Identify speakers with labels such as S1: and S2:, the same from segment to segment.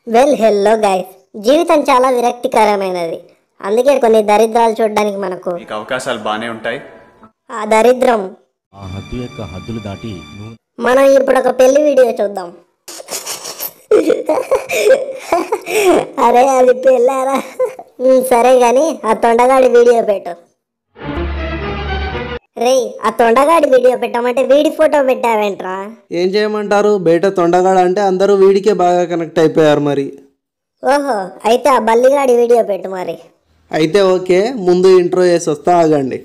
S1: well hello guys జీవితం చాలా విరక్తికరమైనది అందుకే కొన్ని దరిద్రాలు చూడడానికి మనకు
S2: మీకు అవకాశాలు బాగానే ఉంటాయి
S1: ఆ దరిద్రం
S3: ఆ హద్దు యొక్క హద్దులు దాటి నువ్వు
S1: మనం ఇప్పుడు ఒక పెళ్లి వీడియో చూద్దాం అరే అది పెళ్ళారా ఉమ్, సరే గాని ఆ తొండగాడి వీడియో పెట్టు రేయ్ ఆ తొండగాడి వీడియో పెట్టమంటే వీడి ఫోటో పెట్టావేంట్రా
S4: ఏం చేయమంటారు బయట తొండగాడ అంటే అందరూ వీడికే బాగా కనెక్ట్ అయిపోయారు మరి
S1: ఓహో అయితే ఆ బల్లిగాడి వీడియో పెట్టు మరి
S4: అయితే ఓకే ముందు ఇంట్రో చేసి వస్తా ఆగండి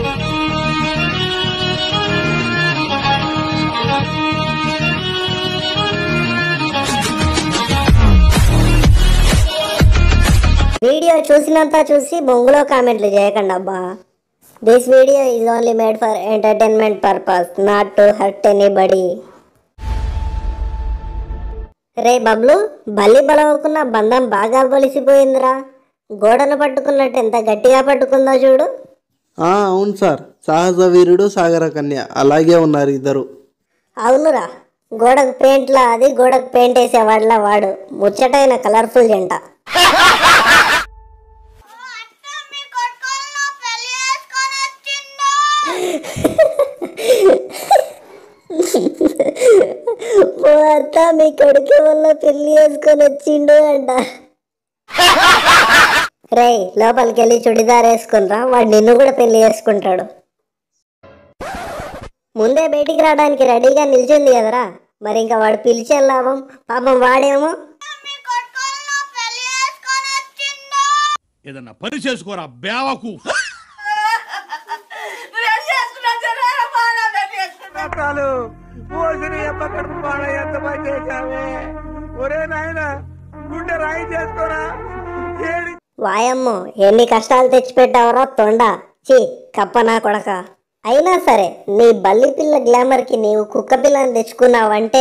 S1: వీడియో చూసినంత చూసి బొంగులో కామెంట్లు చేయకండి అబ్బా this video is only made for entertainment purpose not to hurt anybody రే బబ్లు బల్లి బలవకున్న బంధం బాగా బలిసిపోయిందిరా గోడను పట్టుకున్నట్టు ఎంత గట్టిగా పట్టుకుందో చూడు
S4: ఆ, అవును సార్ సహజ వీరుడు సాగర కన్య అలాగే ఉన్నారు ఇద్దరు
S1: అవునురా గోడకు పెయింట్లా అది గోడకు పెయింట్ వేసేవాడిలా వాడు ముచ్చటైన కలర్ఫుల్ జంట ఓ అత్త మీ కొడుకు వల్ల పెళ్లి చేసుకొని వచ్చిండు అంట రేయ్ లోపలికి వెళ్ళి చుడిదార్ వేసుకునిరా వాడు నిన్ను కూడా పెళ్లి చేసుకుంటాడు ముందే బయటికి రావడానికి రెడీగా నిల్చుంది కదరా మరి ఇంకా వాడు పిలిచే లాభం పాపం వాడేమో
S5: ఏదన్నా పని చేసుకోరా బేవకు
S1: వాయమ్మో ఎన్ని కష్టాలు తెచ్చిపెట్టావరా తొండ చి కప్పనా కొడక అయినా సరే నీ బల్లి పిల్ల గ్లామర్కి నీవు కుక్క పిల్లని తెచ్చుకున్నావంటే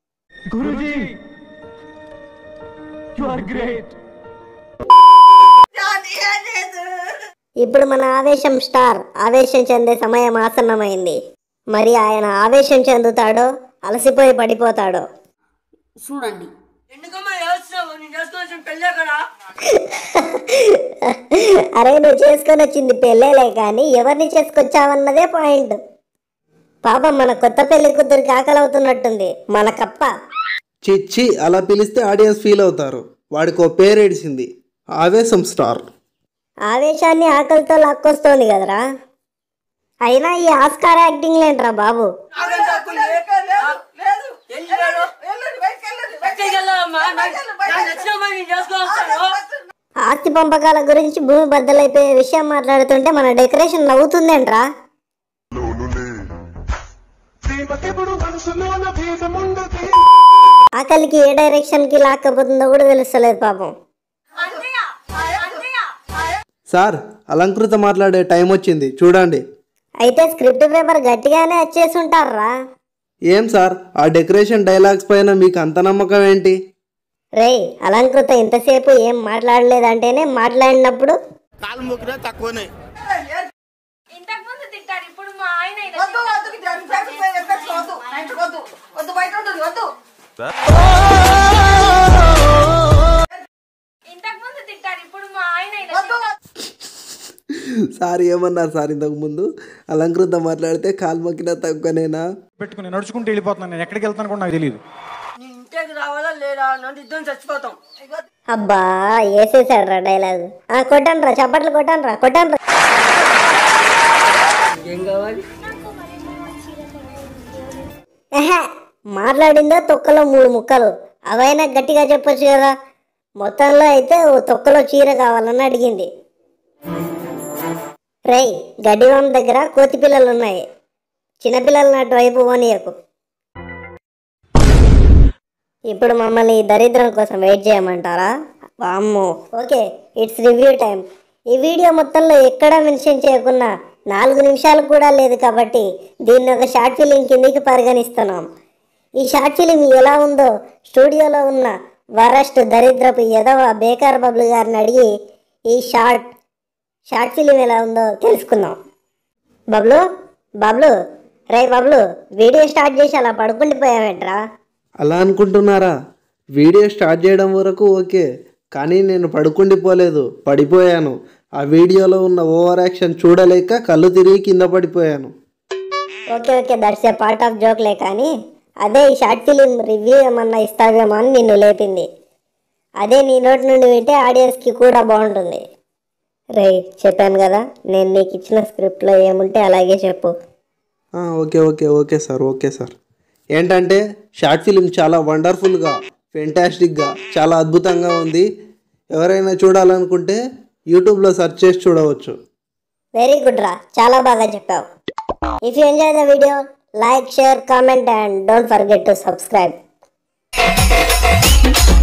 S1: ఇప్పుడు మన ఆవేశం స్టార్ ఆవేశం చెందే సమయం ఆసన్నమైంది మరి ఆయన ఆవేశం చెందుతాడో అలసిపోయి పడిపోతాడో
S6: చూడండి ఎందుకమ్మా ఏడుస్తున్నావు నేను చేసుకోవాల్సిన పెళ్ళే కదా
S1: అరే నువ్వు చేసుకొని వచ్చింది పెళ్ళేలే కానీ ఎవరిని చేసుకొచ్చావన్నదే పాయింట్ పాపం మన కొత్త పెళ్లి కూతురికి ఆకలి అవుతున్నట్టుంది మన కప్ప
S4: చిచ్చి అలా పిలిస్తే ఆడియన్స్ ఫీల్ అవుతారు వాడికి ఓ పేరు ఏడిసింది ఆవేశం స్టార్
S1: ఆవేశాన్ని ఆకలితో లాక్కొస్తోంది కదరా అయినా ఈ ఆస్కార్ యాక్టింగ్ లేంట్రా బాబు ఆస్తి పంపకాల గురించి భూమి బద్దలైపోయే విషయం మాట్లాడుతుంటే మన డెకరేషన్ నవ్వుతుందేంట్రా ఆకలికి ఏ డైరెక్షన్ కి లాక్కపోతుందో కూడా తెలుస్తలేదు పాపం
S4: సార్ అలంకృత మాట్లాడే టైం వచ్చింది చూడండి
S1: అయితే స్క్రిప్ట్ పేపర్ గట్టిగానే వచ్చేసి ఉంటారా
S4: ఏం సార్ ఆ డెకరేషన్ డైలాగ్స్ పైన మీకు అంత నమ్మకం ఏంటి
S1: రేయ్ అలంకృత ఇంతసేపు ఏం మాట్లాడలేదంటేనే మాట్లాడినప్పుడు
S7: ఇంతకు ముందు తిట్టాడు ఇప్పుడు మా ఆయన ఇలా
S6: వద్దు వద్దు విద్యార్థి, ఫ్యాక్టరీ పోయి ఎఫెక్ట్స్ వద్దు మా ఇంటికి వద్దు వద్దు బయట ఉంటుంది వద్దు
S7: ఇంతకు ముందు తిట్టాడు ఇప్పుడు మా ఆయన ఇలా
S6: వద్దు
S4: సార్ ఏమన్నారు సార్ ఇంతకు ముందు అలంకృత మాట్లాడితే కాల్మకిన తక్కువనేనా
S8: పెట్టుకుని నడుచుకుంటూ వెళ్ళిపోతున్నాను నేను ఎక్కడికి వెళ్తాను కూడా నాకు తెలియదు
S6: నీ ఇంటికి రావాలా లేదా నన్ను ఇద్దరం చచ్చిపోతాం
S1: అబ్బా వేసేసాడు రా డైలాగ్ ఆ కొట్టండి రా చప్పట్లు కొట్టండి రా కొట్టండి రా
S6: ఏం కావాలి
S1: ఎహె, మాట్లాడిందో తొక్కలో మూడు ముక్కలు అవైనా గట్టిగా చెప్పొచ్చు కదా మొత్తంలో అయితే ఓ తొక్కలో చీర కావాలని అడిగింది రేయ్ గడ్డివాం దగ్గర కోతి పిల్లలు ఉన్నాయి చిన్నపిల్లలు అటువైపు పోనీయకు ఇప్పుడు మమ్మల్ని ఈ దరిద్రం కోసం వెయిట్ చేయమంటారా వామ్మో ఓకే ఇట్స్ రివ్యూ టైం ఈ వీడియో మొత్తంలో ఎక్కడా మెన్షన్ చేయకున్నా నాలుగు నిమిషాలు కూడా లేదు కాబట్టి దీన్ని ఒక షార్ట్ ఫిలిం కిందికి పరిగణిస్తున్నాం ఈ షార్ట్ ఫిలిం ఎలా ఉందో స్టూడియోలో ఉన్న వరస్ట్ దరిద్రపు ఎదవ బేకార్ బబ్లు గారిని అడిగి ఈ షార్ట్ షార్ట్ ఫిలిం ఎలా ఉందో తెలుసుకుందాం బబ్లు బబ్లు రే బబ్లు వీడియో స్టార్ట్ చేసి అలా పడుకుండిపోయావేంట్రా
S4: అలా అనుకుంటున్నారా వీడియో స్టార్ట్ చేయడం వరకు ఓకే కానీ నేను పడుకుండిపోలేదు పడిపోయాను ఆ వీడియోలో ఉన్న ఓవర్ యాక్షన్ చూడలేక కళ్ళు తిరిగి కింద పడిపోయాను
S1: okay okay that's a part of జోక్లే కానీ అదే ఈ షార్ట్ ఫిలిం రివ్యూ ఏమన్నా ఇస్తావేమో అని నిన్ను లేపింది అదే నీ నోటి నుండి వింటే ఆడియన్స్కి కూడా బాగుంటుంది రే చెప్పాను కదా నేను నీకు ఇచ్చిన స్క్రిప్ట్లో ఏముంటే అలాగే చెప్పు
S4: ఆ, okay okay okay sir okay sir ఏంటంటే షార్ట్ ఫిలిం చాలా వండర్ఫుల్గా ఫెంటాస్టిక్గా చాలా అద్భుతంగా ఉంది ఎవరైనా చూడాలనుకుంటే యూట్యూబ్లో సెర్చ్ చేసి చూడవచ్చు
S1: వెరీ గుడ్ రా చాలా బాగా చెప్పావు if you enjoy the video like share comment and don't forget to subscribe